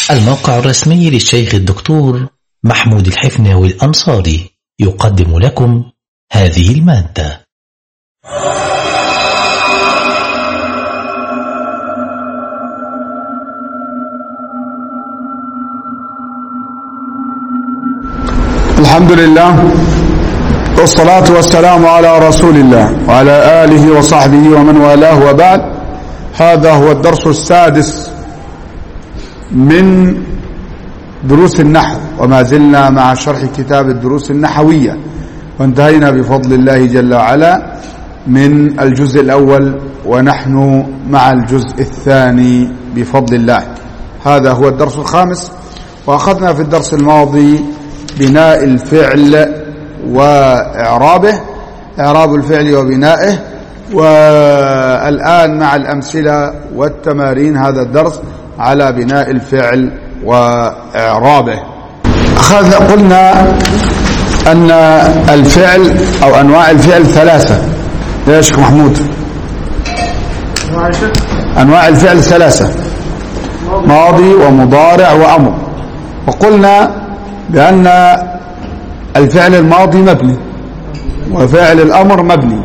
الموقع الرسمي للشيخ الدكتور محمود الحفناوي الأنصاري يقدم لكم هذه المادة الحمد لله والصلاة والسلام على رسول الله وعلى آله وصحبه ومن والاه وبعد هذا هو الدرس السادس من دروس النحو وما زلنا مع شرح كتاب الدروس النحوية وانتهينا بفضل الله جل وعلا من الجزء الأول ونحن مع الجزء الثاني بفضل الله هذا هو الدرس الخامس وأخذنا في الدرس الماضي بناء الفعل وإعرابه إعراب الفعل وبنائه والآن مع الأمثلة والتمارين هذا الدرس على بناء الفعل وإعرابه أخذنا قلنا أن الفعل أو أنواع الفعل ثلاثة يا شيخ محمود أنواع الفعل ثلاثة ماضي ومضارع وأمر وقلنا بأن الفعل الماضي مبني وفعل الأمر مبني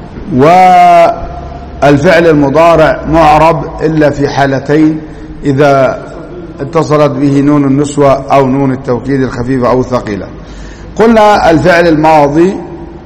والفعل المضارع معرب إلا في حالتين إذا اتصلت به نون النسوة أو نون التوكيد الخفيفة أو الثقيلة قلنا الفعل الماضي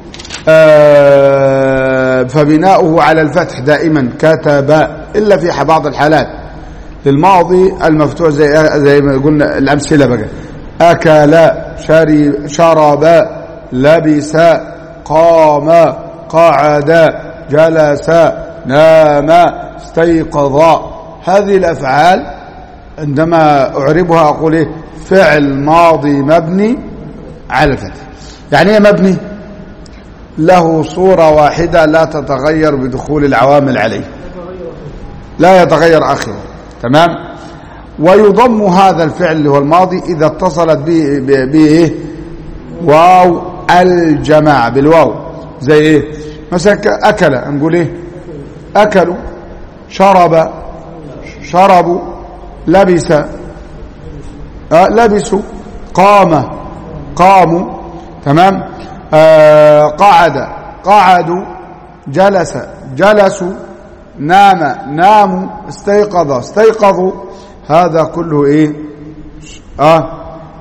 فبناؤه على الفتح دائما كتب إلا في بعض الحالات للماضي المفتوح زي زي ما قلنا الأمثلة بقى أكل شرب شرب لبس قام قعد جلس نام استيقظ هذه الأفعال عندما أعربها أقول إيه فعل ماضي مبني على الفتح يعني ايه مبني له صورة واحدة لا تتغير بدخول العوامل عليه لا يتغير آخره تمام ويضم هذا الفعل اللي هو الماضي إذا اتصلت به به واو الجماعة بالواو زي ايه مثلا أكل نقول ايه أكلوا شرب شربوا لبس آه لبسوا قام قاموا تمام آه قعد قعدوا جلس جلسوا نام ناموا استيقظ استيقظوا هذا كله ايه آه,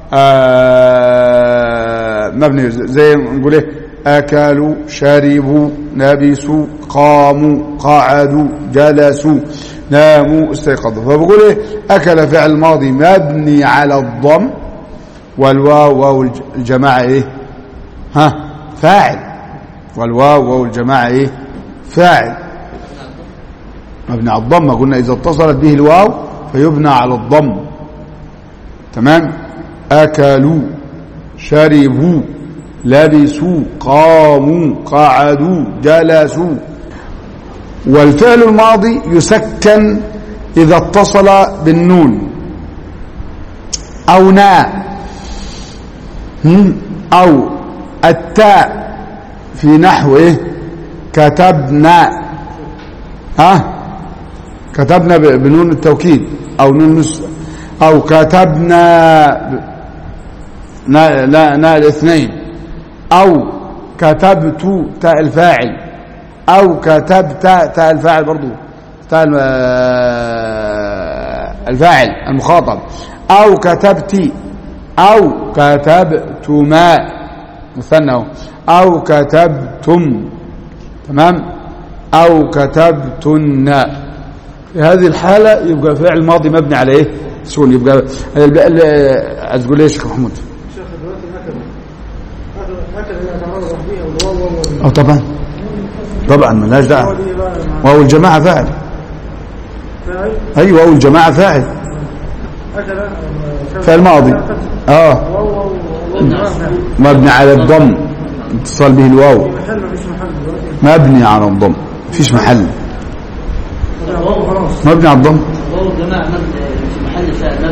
آه مبني زي نقول ايه اكلوا شربوا لبسوا قاموا قعدوا جلسوا ناموا استيقظوا فبقول ايه اكل فعل ماضي مبني على الضم والواو واو الجماعه ايه ها فاعل والواو واو الجماعه ايه فاعل مبني على الضم قلنا اذا اتصلت به الواو فيبنى على الضم تمام اكلوا شربوا لبسوا قاموا قعدوا جلسوا والفعل الماضي يسكن إذا اتصل بالنون أو ناء أو التاء في نحو إيه كتبنا ها كتبنا بنون التوكيد أو نون أو كتبنا نا لا نا الاثنين أو كتبت تاء الفاعل أو كتبت تاء الفاعل برضو تاء الفاعل المخاطب أو كتبت أو كتبتما مثنى أو كتبتم تمام أو كتبتن في هذه الحالة يبقى فعل ماضي مبني على إيه سكون يبقى عايز تقول إيه يا شيخ محمود أو طبعا طبعا ملهاش دعوه واو الجماعه فاعل ايوه واو الجماعه فاعل فعل ماضي اه مبني على الضم اتصال به الواو مبني على الضم مفيش محل مبني على الضم واو الجماعه في محل فاعل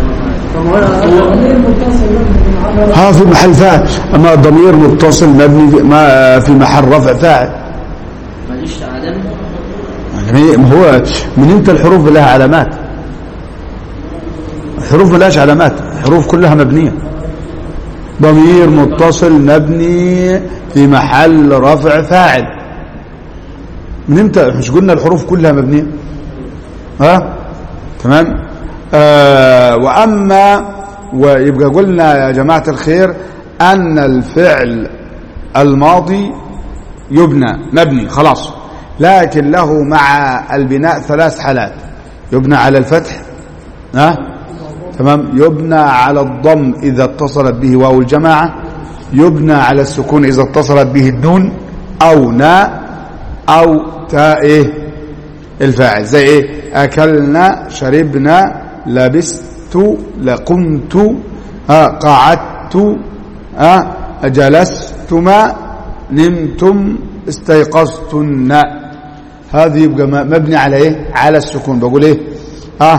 ها في محل فاعل اما ضمير متصل مبني في, ما في محل رفع فاعل ماليش علامه يعني ما هو من انت الحروف لها علامات الحروف ملهاش علامات الحروف كلها مبنية ضمير متصل مبني في محل رفع فاعل من امتى مش قلنا الحروف كلها مبنية ها تمام آه واما ويبقى قلنا يا جماعة الخير ان الفعل الماضي يبنى مبني خلاص لكن له مع البناء ثلاث حالات يبنى على الفتح ها تمام يبنى على الضم إذا اتصلت به واو الجماعة يبنى على السكون إذا اتصلت به النون أو نا أو تاء إيه الفاعل زي إيه أكلنا شربنا لبست لقمت آه قعدت آه جلستما نمتم استيقظتن هذه يبقى مبني على ايه على السكون بقول ايه اه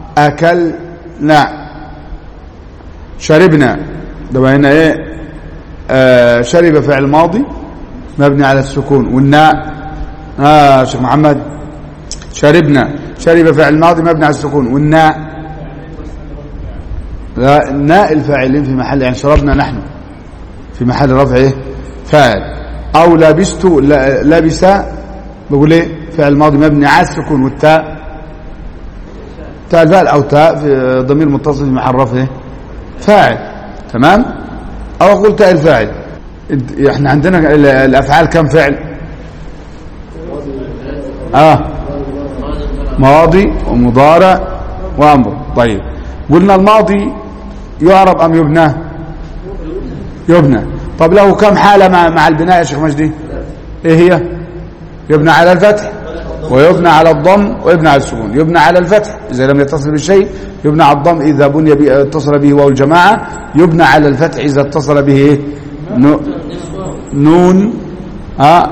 اكلنا شربنا ده هنا ايه آه شرب فعل ماضي مبني على السكون والناء اه شيخ محمد شربنا شرب فعل ماضي مبني على السكون والناء لا الناء الفاعلين في محل يعني شربنا نحن في محل رفع ايه فاعل او لبست لبس بقول ايه فعل ماضي مبني على السكون والتاء تاء الفاعل او تاء في ضمير متصل في محل رفع ايه فاعل تمام او اقول تاء الفاعل احنا عندنا الافعال كم فعل اه ماضي ومضارع وامر طيب قلنا الماضي يعرب ام يبنى يبنى طب له كم حالة مع, مع البناء يا شيخ مجدي ايه هي يبنى على الفتح ويبنى على الضم ويبنى على السكون يبنى على الفتح إذا لم يتصل بالشيء يبنى على الضم إذا بني به اتصل به واو الجماعة يبنى على الفتح إذا اتصل به إيه؟ نون آه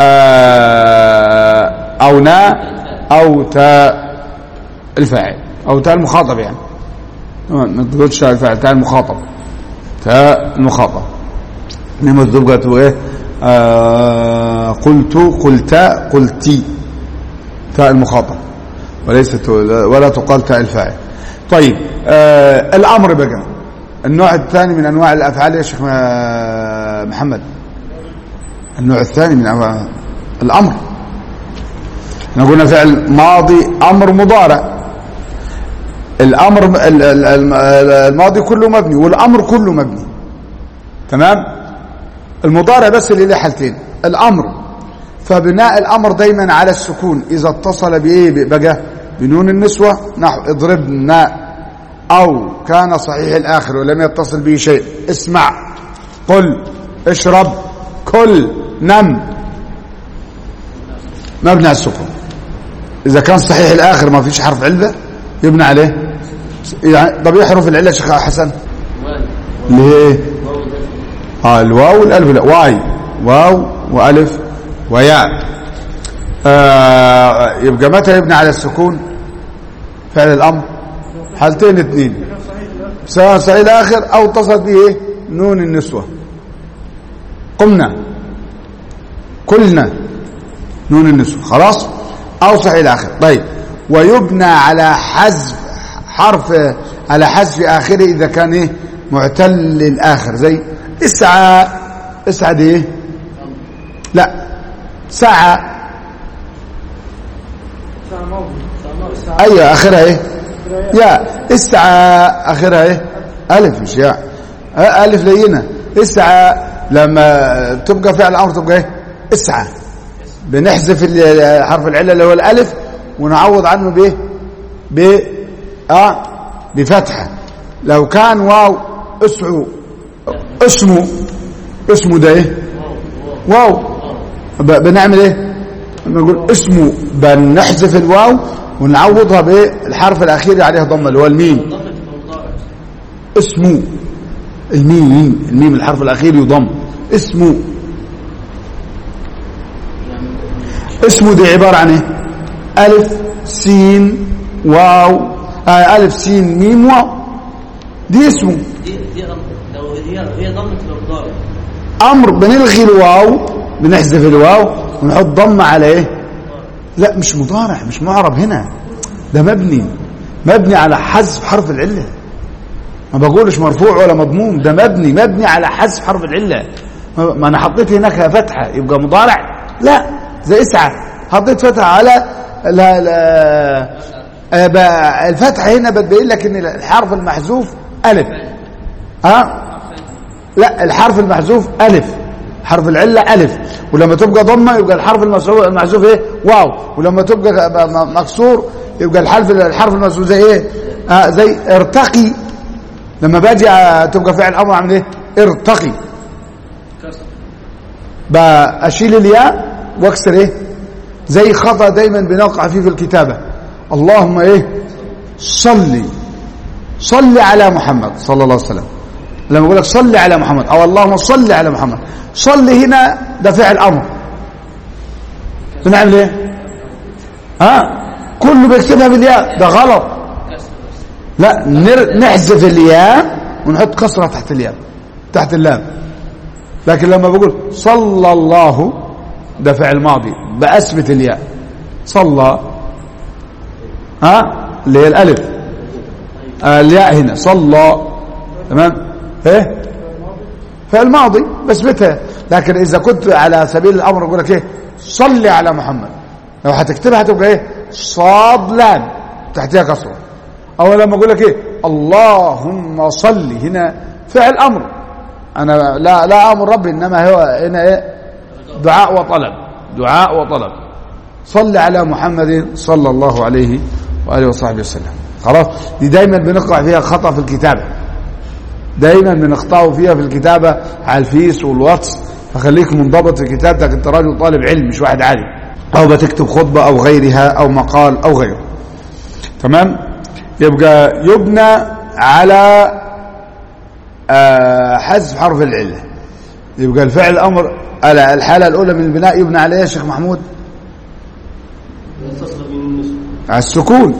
آه أو نا أو تاء الفاعل أو تاء المخاطب يعني ما تقولش تاء الفاعل تاء المخاطب تاء المخاطب انما الزوجة ايه آه قلت قلت قلتي تاء المخاطب وليست ولا تقال تاء الفاعل طيب آه الامر بقى النوع الثاني من انواع الافعال يا شيخ محمد النوع الثاني من أنواع الامر احنا قلنا فعل ماضي امر مضارع الامر الماضي كله مبني والامر كله مبني تمام المضارع بس اللي له حالتين الامر فبناء الامر دايما على السكون اذا اتصل بايه بقى بنون النسوه نحو اضربنا او كان صحيح الاخر ولم يتصل به شيء اسمع قل اشرب كل نم مبني على السكون اذا كان صحيح الاخر ما فيش حرف عله يبنى عليه يعني طب ايه حروف العله شيخ حسن اللي هي ايه اه الواو والالف لا واي واو والف وياء آه يبقى متى يبنى على السكون فعل الامر حالتين اثنين سواء صحيح الاخر او اتصلت به ايه نون النسوه قمنا كلنا نون النسوه خلاص او صحيح الاخر طيب ويبنى على حذف حرف على حذف اخره اذا كان ايه معتل الاخر زي اسعى اسعى دي ايه لا سعى ايوه اخرها ايه يا اسعى اخرها ايه الف مش ياء الف لينه اسعى لما تبقى فعل امر تبقى ايه اسعى بنحذف حرف العله اللي هو الالف ونعوض عنه بايه ب اه بفتحه لو كان واو اسعوا اسمه اسمه ده ايه واو بنعمل ايه بنقول اسمه بنحذف الواو ونعوضها بالحرف الاخير عليها ضمه اللي هو الميم اسمه الميم الميم الحرف الاخير يضم اسمه اسمه دي عباره عن ايه الف سين واو آه الف سين ميم واو دي اسمه دي دي لو هي هي ضمت المضارع امر بنلغي الواو بنحذف الواو ونحط ضمه على ايه لا مش مضارع مش معرب هنا ده مبني مبني على حذف حرف العله ما بقولش مرفوع ولا مضموم ده مبني مبني على حذف حرف العله ما ما انا حطيت هناك فتحه يبقى مضارع لا زي اسعى حطيت فتحه على لا لا آه، بقى الفتحه هنا بتبين لك ان الحرف المحذوف الف ها لا الحرف المحذوف الف حرف العله الف ولما تبقى ضمه يبقى الحرف المسعو- المحذوف ايه واو ولما تبقى م- م- مكسور يبقى الحرف الحرف المسعوف زي ايه آه زي ارتقي لما باجي آه، تبقى فعل امر عامل ايه ارتقي بقى اشيل الياء واكسر ايه زي خطا دايما بنقع فيه في الكتابه اللهم ايه صلي صلي على محمد صلى الله عليه وسلم لما يقول لك صلي على محمد او اللهم صل على محمد صلي هنا ده فعل امر بنعمل ايه ها كله بيكتبها بالياء ده غلط لا نر- نحذف الياء ونحط كسره تحت الياء تحت اللام لكن لما بقول صلى الله ده فعل ماضي بأثبت الياء صلى ها اللي هي الالف آه الياء هنا صلى تمام ايه فعل ماضي بثبتها لكن اذا كنت على سبيل الامر اقول لك ايه صلي على محمد لو هتكتبها هتبقى ايه صاد لام تحتها كسره او لما اقول لك ايه اللهم صل هنا فعل امر انا لا لا امر ربي انما هو هنا ايه دعاء وطلب دعاء وطلب صل على محمد صلى الله عليه واله وصحبه وسلم خلاص دي دايما بنقع فيها خطا في الكتابه دايما بنخطئوا فيها في الكتابه على الفيس والواتس فخليك منضبط في كتابتك انت راجل طالب علم مش واحد عادي او بتكتب خطبه او غيرها او مقال او غيره تمام يبقى يبنى على آه، حذف حرف العله يبقى الفعل الامر على الحاله الاولى من البناء يبنى على ايه يا شيخ محمود يتصل بالنسبة على السكون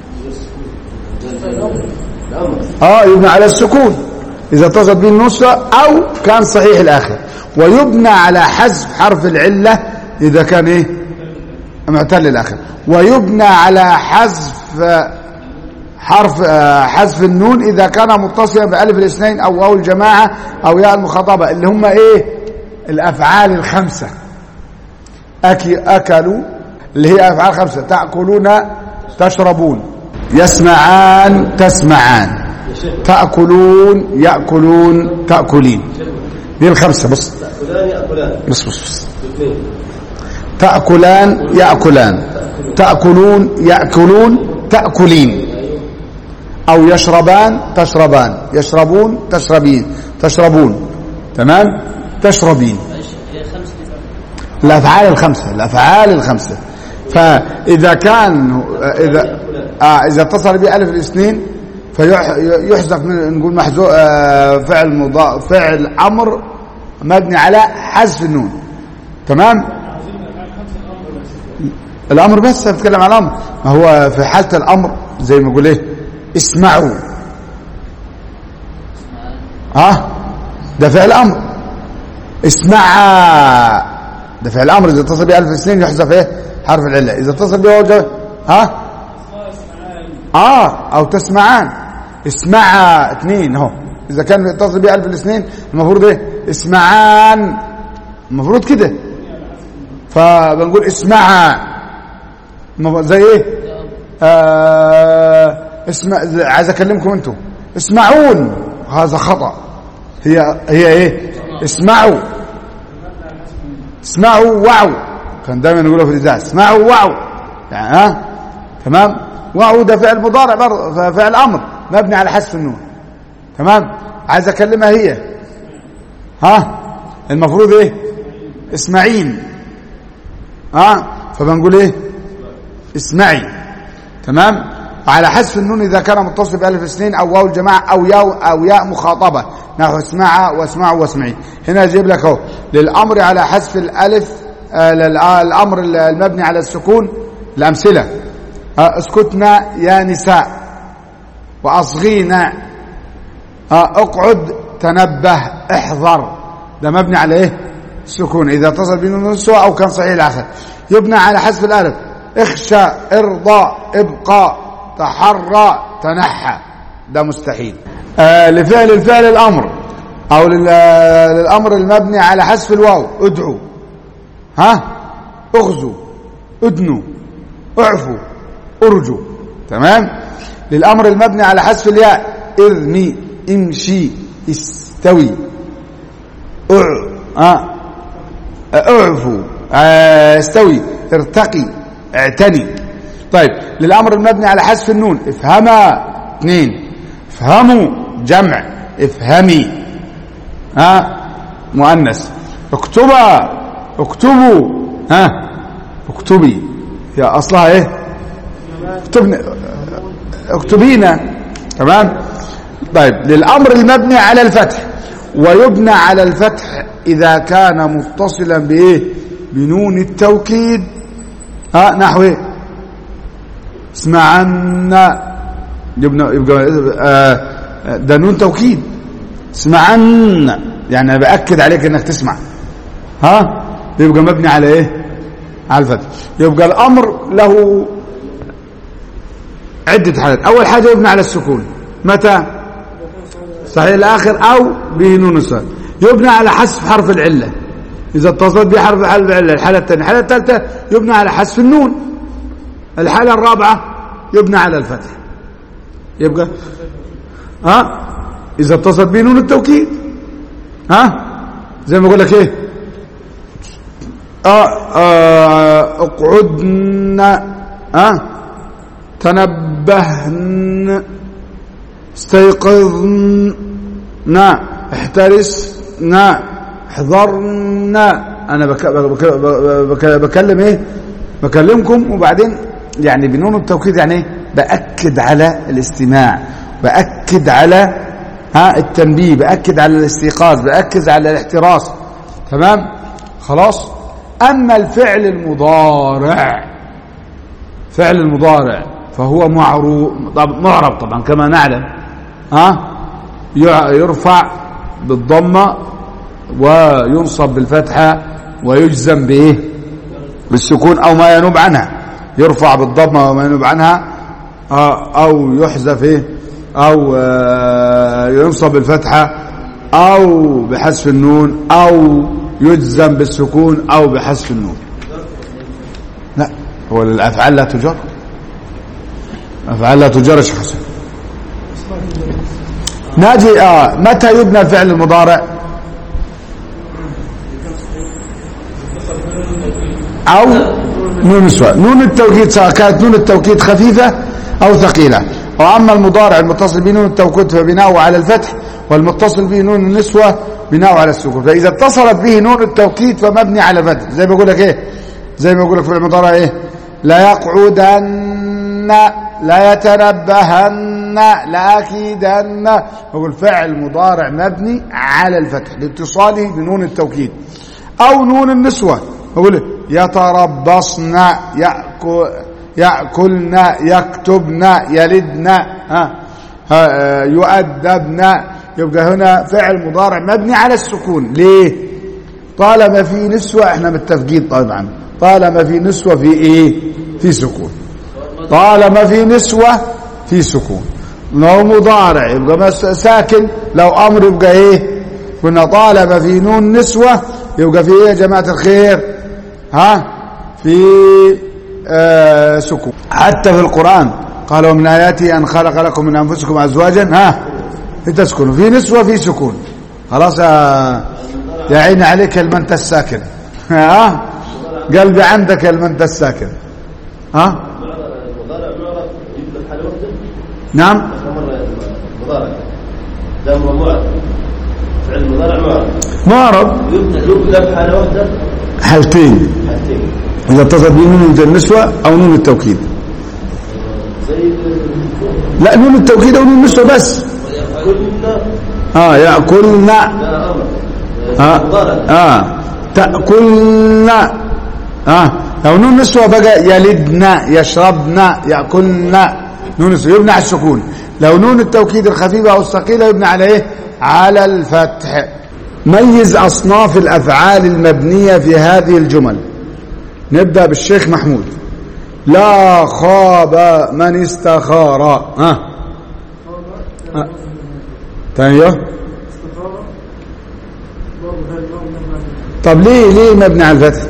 اه يبنى على السكون اذا اتصل به النصف او كان صحيح الاخر ويبنى على حذف حرف العله اذا كان ايه معتل الاخر ويبنى على حذف حرف آه، حذف النون اذا كان متصلا بالف الاثنين او واو الجماعه او ياء المخاطبه اللي هم ايه الافعال الخمسه أكي أكلوا اللي هي أفعال خمسة تأكلون تشربون يسمعان تسمعان تأكلون يأكلون تأكلين دي الخمسة بص فلان يأكلان بص بص, بص. اثنين تأكلان يأكلان تأكلون يأكلون تأكلين أو يشربان تشربان يشربون تشربين تشربون تمام تشربين هي خمسة الافعال الخمسه الافعال الخمسه فاذا كان اذا آه اذا اتصل بالف الاثنين فيحذف من نقول محذوف آه فعل مضا فعل امر مبني على حذف النون تمام الامر بس بتكلم عن الامر ما هو في حاله الامر زي ما يقول ايه اسمعوا ها ده فعل امر اسمع ده فعل امر اذا اتصل به الف سنين يحذف ايه حرف العله اذا اتصل به وجه ها اه او تسمعان اسمع اثنين اهو اذا كان يتصل به الف الاثنين المفروض ايه اسمعان المفروض كده فبنقول اسمع المفروض زي ايه آه اسمع زي- عايز اكلمكم انتم اسمعون هذا خطأ هي هي ايه اسمعوا اسمعوا وعوا كان دايما يقولوا في الاذاعه اسمعوا وعوا يعني ها تمام وعوا ده فعل مضارع برضه ف- فعل امر مبني على حذف النون تمام عايز اكلمها هي ها المفروض ايه اسمعين ها فبنقول ايه اسمعي تمام على حذف النون اذا كان متصل بالف اثنين او واو الجماعه او ياء او ياء مخاطبه نحو اسمع واسمعوا واسمعي هنا يجيب لك اهو للامر على حذف الالف آه للامر المبني على السكون الامثله آه اسكتنا يا نساء واصغينا آه اقعد تنبه احذر ده مبني على ايه السكون اذا اتصل بينه سواء او كان صحيح الاخر يبنى على حذف الالف اخشى ارضى ابقى تحرى تنحى ده مستحيل آه لفعل الفعل الأمر أو لل- للأمر المبني على حذف الواو ادعوا ها اغزوا ادنوا اعفوا ارجوا تمام للأمر المبني على حذف الياء ارمي امشي استوي اع اه اعفوا آه، استوي ارتقي اعتني طيب للأمر المبني على حذف النون افهما اثنين افهموا جمع افهمي ها مؤنث اكتبا اكتبوا ها اكتبي يا اصلها ايه اكتبنا اكتبينا تمام طيب للامر المبني على الفتح ويبنى على الفتح اذا كان متصلا بايه بنون التوكيد ها نحو ايه اسمعنا يبنى يبقى آه ده نون توكيد اسمعن يعني انا باكد عليك انك تسمع ها يبقى مبني على ايه على الفتح يبقى الامر له عدة حالات أول حاجة يبنى على السكون متى صحيح الآخر أو به نون الصاد يبنى على حذف حرف العلة إذا اتصلت به حرف حرف العلة الحالة الثانية الحالة الثالثة يبنى على حذف النون الحالة الرابعة يبنى على الفتح يبقى ها إذا اتصلت به نون التوكيد ها زي ما أقول لك إيه آه آه اقعدنا ها تنبهن استيقظنا احترسنا احذرنا انا بك بك بك بكلم ايه بكلمكم وبعدين يعني بنون التوكيد يعني ايه باكد على الاستماع باكد على ها التنبيه باكد على الاستيقاظ باكد على الاحتراس تمام خلاص اما الفعل المضارع فعل المضارع فهو معروف معرب طبعا كما نعلم ها يرفع بالضمه وينصب بالفتحه ويجزم بايه بالسكون او ما ينوب عنها يرفع بالضمه وما ينوب عنها او يحذف ايه او ينصب بالفتحه او بحذف النون او يجزم بالسكون او بحذف النون لا هو الافعال لا تجر افعال لا تجر يا شيخ حسين ناجي آه متى يبنى الفعل المضارع او نون السواء نون التوكيد سواء كانت نون التوكيد خفيفة او ثقيلة واما المضارع المتصل بنون التوكيد فبناؤه على الفتح والمتصل به نون النسوة بناؤه على السكون فاذا اتصلت به نون التوكيد فمبني على الفتح زي ما بقول لك ايه زي ما بقول لك في المضارع ايه لا يقعدن لا يتنبهن لا اكيدن هو الفعل مضارع مبني على الفتح لاتصاله بنون التوكيد او نون النسوة اقول يتربصن يأكل يأكلن يكتبن يلدن ها ها يؤدبن يبقى هنا فعل مضارع مبني على السكون ليه طالما في نسوة احنا متفقين طبعا طالما في نسوة في ايه في سكون طالما في نسوة في سكون لو مضارع يبقى ساكن لو امر يبقى ايه كنا طالما في نون نسوة يبقى في ايه يا جماعة الخير ها في آه سكون حتى في القرآن قال ومن آياته أن خلق لكم من أنفسكم أزواجا ها لتسكنوا في نسوة في سكون خلاص يا يا عيني عليك المنت الساكن ها قلبي عندك المنت الساكن ها المضارع معرف يبنى حالة واحدة نعم أمر المضارع ده أمر معرف فعل المضارع معرف معرب يبنى يبنى بحالة واحدة حالتين حالتين إذا اتصل به نون النسوة أو نون التوكيد زي لا نون التوكيد أو نون النسوة بس كلنا اه يأكلن ده أمر اه مضارع اه تأكلن اه لو نون نسوة بقى يلدن يشربن يأكلن نون نسوة يبنى على السكون لو نون التوكيد الخفيفة أو الثقيلة يبنى على ايه على الفتح ميز أصناف الأفعال المبنية في هذه الجمل نبدأ بالشيخ محمود لا خاب من استخار ها آه. ايوه طب ليه ليه مبني على الفتح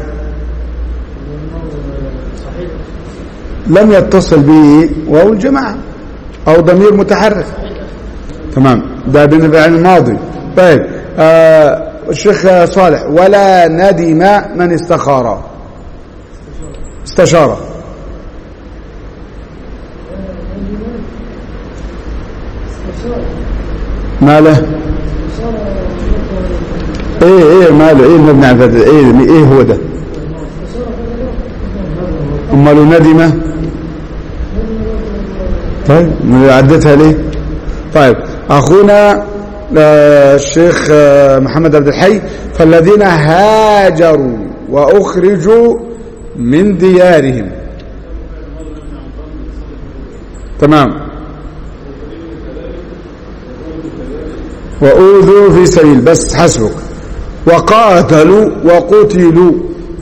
لم يتصل به واو الجماعة او ضمير متحرك تمام ده بالنسبة الماضي طيب آه الشيخ صالح ولا ندم من استخار استشار ماله ايه ايه ماله ايه المبني على الفتح ايه ايه هو ده امال ندم طيب عدتها ليه طيب اخونا آه، الشيخ آه، محمد عبد الحي فالذين هاجروا واخرجوا من ديارهم تمام وأوذوا في سبيل بس حسبك وقاتلوا وقتلوا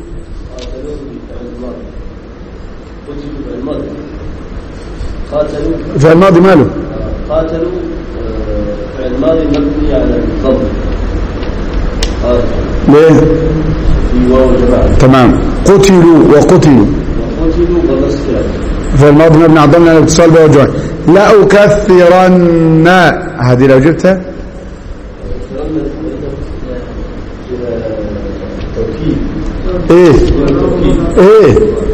قاتلوا في الماضي ماله قاتلوا آه، فعل ماضي مبني على الضم قاتلوا ليه في واو الجماعة تمام قتلوا وقتلوا وقتلوا ضمس فعل في الماضي مبني على الضم لأن الاتصال به والجوع لأكثرن هذه لو جبتها لما توكيد ايه ايه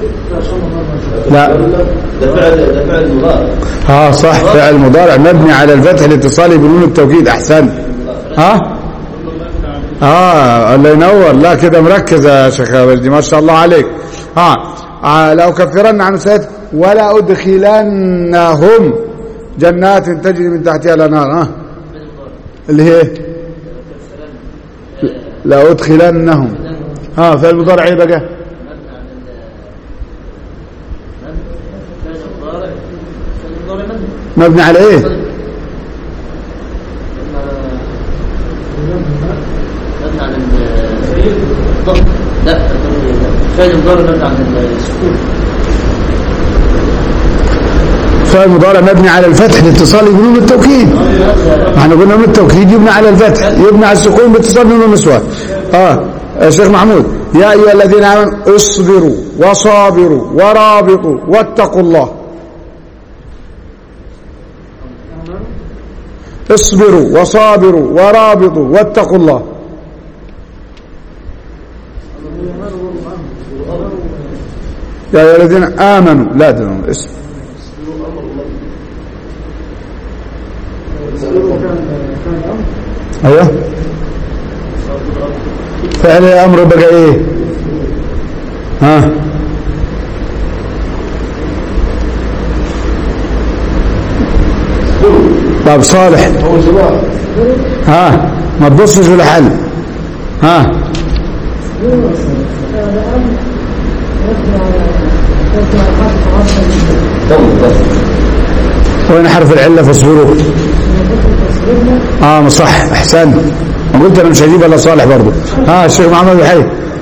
لا ده فعل ده فعل مضارع اه صح فعل مضارع مبني على الفتح الاتصالي بنون التوكيد احسن ها اه الله ينور لا كده مركز يا شيخ وجدي ما شاء الله عليك ها آه لا اكفرن عن سيئات ولا ادخلنهم جنات تجري من تحتها الانهار ها اللي هي لا ادخلنهم ها فعل مضارع ايه بقى مبني على ايه مبني على الضغط لا فعل المضارع مبني على السكون فعل مضارع مبني على الفتح لاتصال بنون التوكيد احنا قلنا نون التوكيد يبنى على الفتح يبنى على السكون باتصال نون النسوان اه يا شيخ محمود يا ايها الذين امنوا اصبروا وصابروا ورابطوا واتقوا الله اصبروا وصابروا ورابطوا واتقوا الله يا ايها الذين امنوا لا ده اسم ايوه فعل الامر بقى ايه ها طب صالح هو جماعة ها ما تبصش ولا حل ها ضم ضم وين حرف العله فاصبروا اه صح احسن ما قلت انا مش هجيب الا صالح برضه ها الشيخ محمد الحي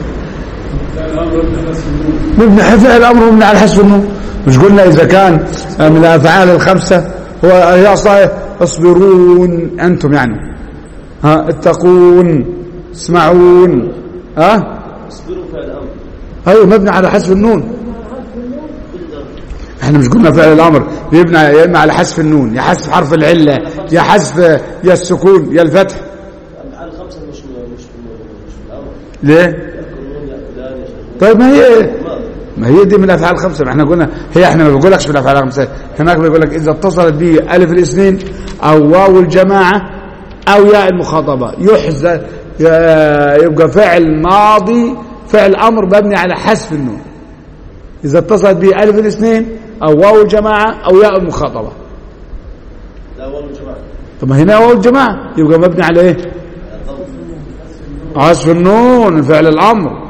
مبني فعل الامر مبني على حسب النون مش قلنا اذا كان من الافعال الخمسه هو هي اصلا اصبرون انتم يعني ها اتقون اسمعون ها اصبروا فعل امر ايوه مبني على حذف النون احنا مش قلنا فعل الامر يبنى يا اما على حذف النون يا حذف حرف العله يا حذف يا السكون يا الفتح الافعال الخمسة مش مش مش في الامر ليه يأكلون يأكلان يشربون طيب ما هي ماضي ما هي دي من الافعال الخمسه ما احنا قلنا هي احنا ما بنقولكش في الافعال الخمسه هناك بيقول لك اذا اتصلت به الف الاثنين او واو الجماعه او ياء المخاطبه يحذف يبقى فعل ماضي فعل امر مبني على حذف النون اذا اتصلت به الف الاثنين او واو الجماعه او ياء المخاطبه لا والله جماعة طب ما هنا واو الجماعه يبقى مبني على ايه حذف النون فعل الامر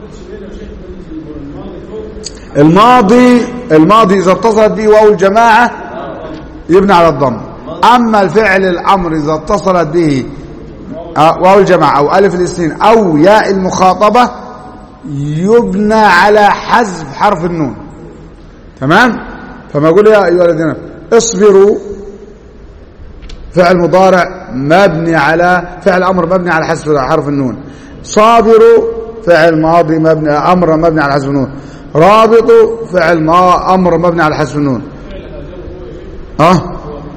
الماضي الماضي اذا اتصلت به واو الجماعه يبنى على الضم اما الفعل الامر اذا اتصلت به آه، واو الجماعه او الف الاثنين او ياء المخاطبه يبنى على حذف حرف النون تمام فما اقول يا ايها الذين آمنوا اصبروا فعل مضارع مبني على فعل أمر مبني على حذف حرف النون صابروا فعل ماضي مبني أمر مبني على حذف النون رابط فعل ما أمر مبني على حذف النون ها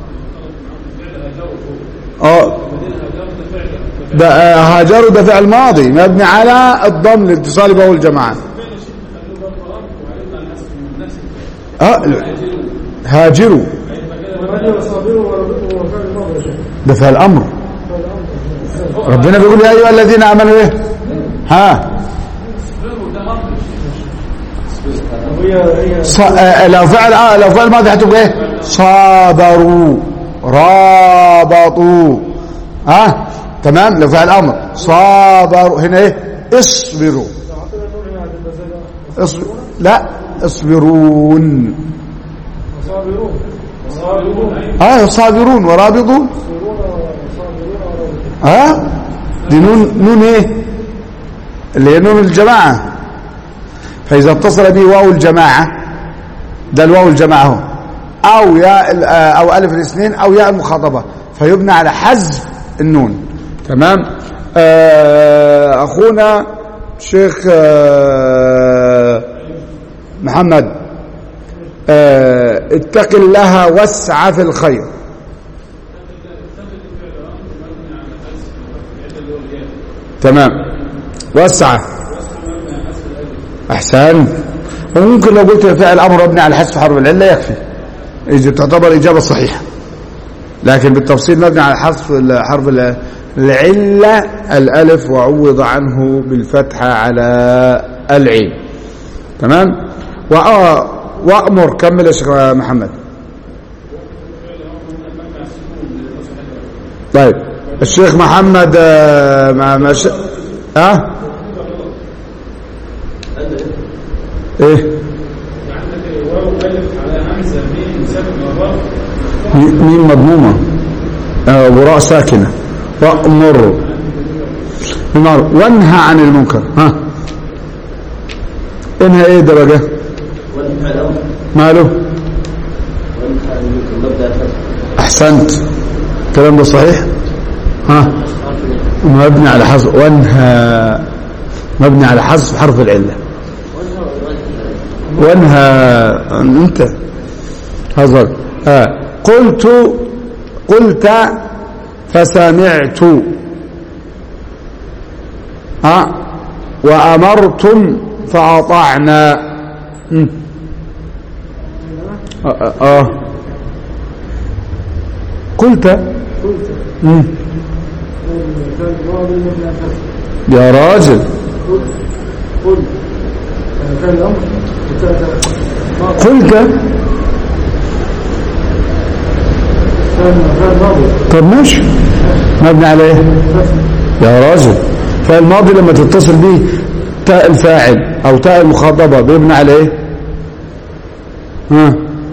اه ده آه، هاجروا ده فعل ماضي مبني على الضم لاتصال به الجماعه اه هاجروا ده فعل امر ربنا بيقول يا ايها الذين امنوا ايه ها ص... آه لو فعل آه لو فعل ماضي هتبقى ايه صابروا رابطوا ها تمام لو فعل امر صابروا هنا ايه اصبروا اصبر لا اصبرون اه صابرون ورابطوا ها دي نون نون ايه اللي هي نون الجماعه فاذا اتصل به واو الجماعه ده الواو الجماعه هو او ياء ال- آه، او الف الاثنين او ياء المخاطبه فيبنى على حذف النون تمام آه اخونا شيخ آه محمد آه اتق الله واسع في الخير تمام وسع احسن وممكن لو قلت فعل امر مبني على حذف حرف العله يكفي إذا تعتبر اجابه صحيحه لكن بالتفصيل مبني على حذف حرف ال- العله الالف وعوض عنه بالفتحه على العين تمام وأ- وامر كمل يا شيخ محمد طيب الشيخ محمد آه، ما ما ش... ها ايه مي- ميم مضمومه آه، وراء ساكنه وامر بالمعروف وانهى عن المنكر ها انهى ايه ده بقى والفعل الامر ماله والفعل الممكن مبدا الفتح احسنت الكلام ده صحيح ها مبني على حذف وانهى مبني على حذف حرف العله وانهى انت هذا آه. قلت قلت فسمعت ها وامرتم فاطعنا مم. آه. آه. آه. قلت مم. يا راجل قلت طب ماشي مبني على ايه يا راجل فالماضي لما تتصل به تاء الفاعل او تاء المخاطبه بيبنى على ايه ها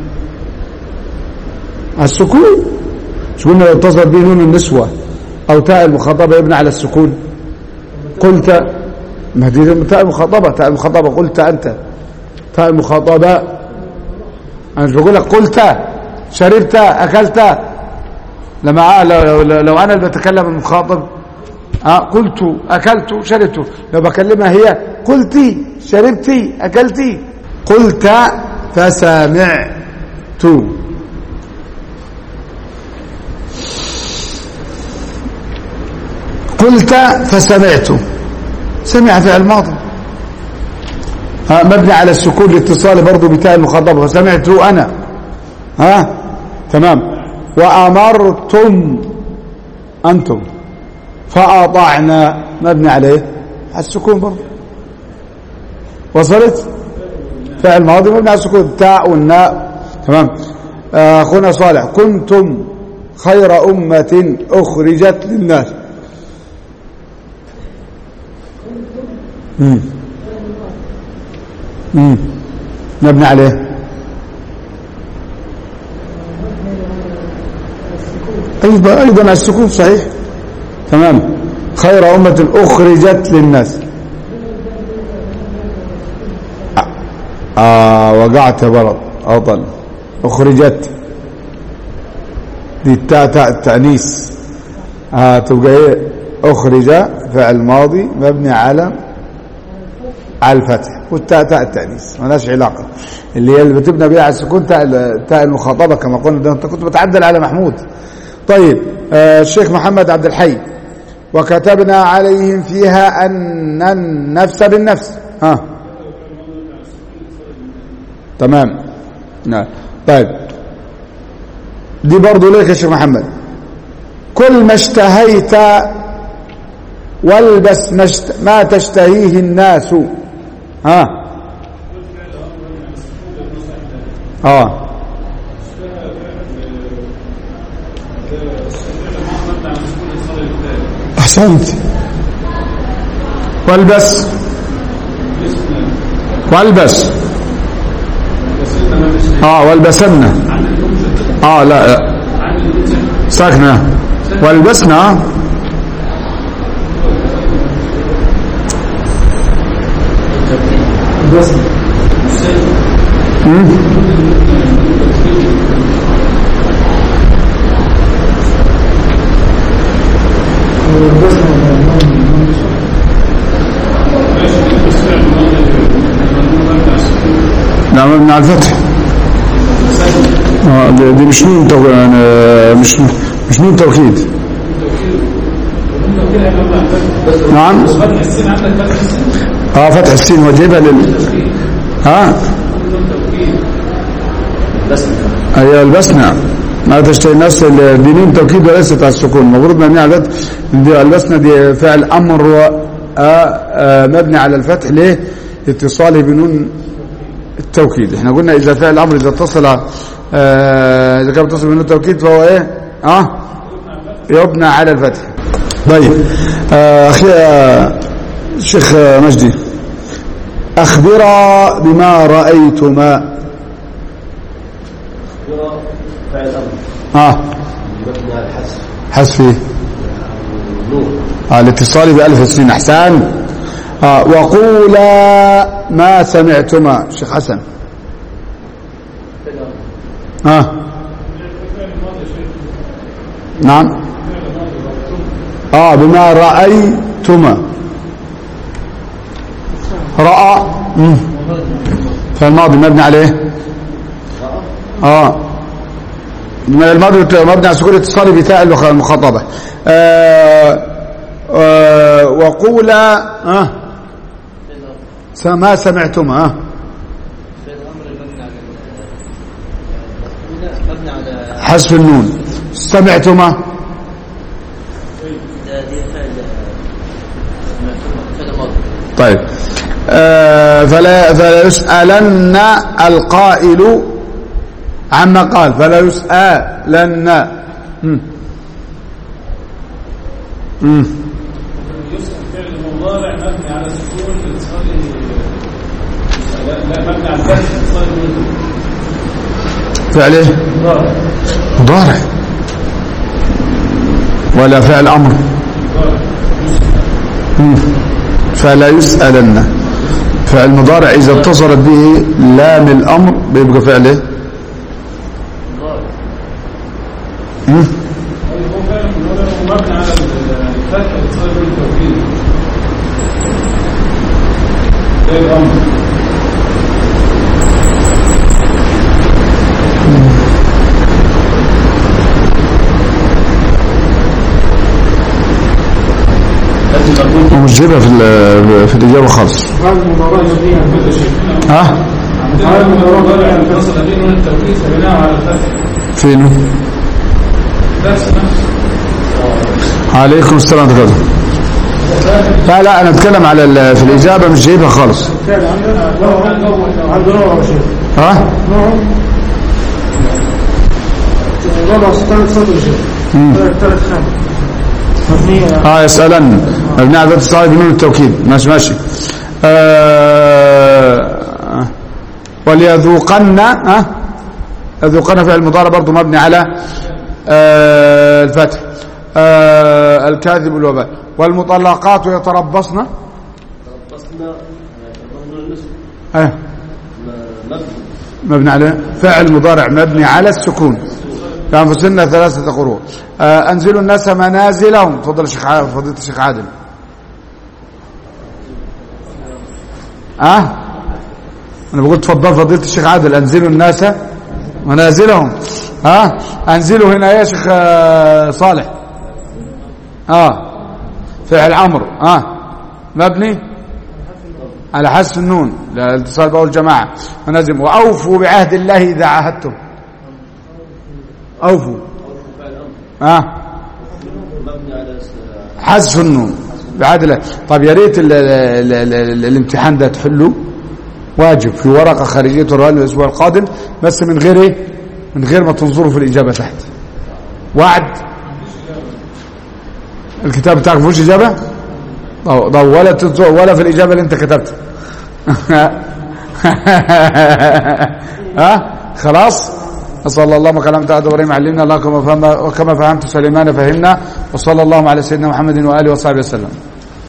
على السكون مش قلنا لو اتصل به نون النسوه او تاء المخاطبه يبنى على السكون قلت ما دي تاء المخاطبه تاء المخاطبه قلت انت تاء المخاطبه انا مش بقول لك قلت شربت اكلت لما آه لو, لو, لو انا اللي بتكلم المخاطب آه قلت اكلت شربت لو بكلمها هي قلتي شربتي اكلتي قلت فسمعت قلت فسمعت سمع فعل ماضي ها مبني على السكون لاتصال برضه بتاء المخاطبه فسمعت انا ها تمام وامرتم انتم فاطعنا مبني على ايه على السكون برضه وصلت فعل ماضي مبني على السكون تاء والناء تمام آه، اخونا صالح كنتم خير امه اخرجت للناس مم. مم. مبني عليه أيضا أيضا على السكون صحيح تمام خير أمة أخرجت للناس آه وقعت يا بلد أوطن أخرجت دي التاء تاء التأنيث آه تبقى ايه اخرج فعل ماضي مبني على على الفتح والتاء تاء التأنيث مالهاش علاقة اللي هي اللي بتبنى بيها على السكون تاء تاء المخاطبة كما قلنا ده انت كنت بتعدل على محمود طيب آه الشيخ محمد عبد الحي وكتبنا عليهم فيها أن النفس بالنفس ها تمام نعم طيب دي برضو ليك يا شيخ محمد كل ما اشتهيت والبس ما, اشت... ما تشتهيه الناس ها اه احسنت والبس والبس اه والبسنا اه لا لا. ساكنه والبسنا نعم من على الفتح آه دي دي مش نون تو... يعني مش مش نون توكيد نعم اه فتح السين وجيبها لل ها ايوه البسنا ما تشتهي الناس دي نون توكيد وليست على السكون المفروض مبني على الفتح دي البسنا دي فعل امر و آه آه مبني على الفتح ليه اتصاله بنون التوكيد احنا قلنا اذا فعل الامر اذا اتصل آه اذا كان متصل بنون التوكيد فهو ايه اه يبنى على الفتح طيب آه اخي آه الشيخ مجدي اخبرا بما رايتما يرى فعل امر اه مبني على الحذف حذف ايه نور آه الاتصال بألف السين احسان آه وقولا ما سمعتما شيخ حسن اه نعم اه بما رأيتما رأى مم. فالماضي مبني عليه اه من الماضي مبني على سكون اتصالي بتاء المخاطبة آه آه وقولا آه س- ما سمعتما آه فعل الامر مبني على ال- مبني على حذف النون سمعتما ده دي فعل فعل ماضي طيب آه فلا, فلا يسألن القائل عما قال فلا يسألن مم. مم. يسأل فعل مضارع مبني على سكون اتصال لا لا مبني على الفتح اتصال النون فعل ايه مضارع مضارع ولا فعل امر مم. فلا يسألن فعل مضارع اذا اتصلت به لام الامر بيبقى فعل ايه مم. هو فعل مضارع مبني على الفتح اتصال النون التوكيد ده الامر لازم تكون ومش جايبها في ال- في الاجابه خالص ها هذا المضارع اتصل به نون التوكيد فبناء على الفتح فين نفس نفس عليكم السلام ورحمه الله لا لا انا اتكلم على ال- في الاجابه مش جايبها خالص عنده نوع شيء ها نوع نوع ثلاث سطر شيء ثلاث ثلاث خام مبنية اه يسالن مبني على ذات الصائب بنون التوكيد ماشي ماشي آه وليذوقن ها يذوقن فعل المضارع برضه مبني على آه الفتح آه الكاذب الوباء والمطلقات يتربصن تربصنا تربصنا النصف آه مبني مبني على فعل مضارع مبني على السكون بأنفسنا ثلاثة قروء آه أنزلوا الناس منازلهم تفضل الشيخ ع- فضيلة الشيخ عادل أه أنا بقول تفضل فضيلة الشيخ عادل أنزلوا الناس منازلهم ها أنزلوا هنا يا شيخ آه، صالح اه فعل امر اه مبني على حذف النون الاتصال باول الجماعه ونزم واوفوا بعهد الله اذا عاهدتم اوفوا اه مبني على س- حذف النون بعهد الله طب يا ريت ال- ال- ال- ال- الامتحان ده تحله واجب في ورقه خارجيه ترى الاسبوع القادم بس من غير ايه من غير ما تنظروا في الاجابه تحت وعد الكتاب بتاعك ما فيهوش اجابه طب طب ولا تنظر ولا في الاجابه اللي انت كتبتها ها خلاص صلى الله وكلام كلمت ابراهيم علمنا الله كما فهم وكما فهمت سليمان فهمنا وصلى الله على سيدنا محمد واله وصحبه وسلم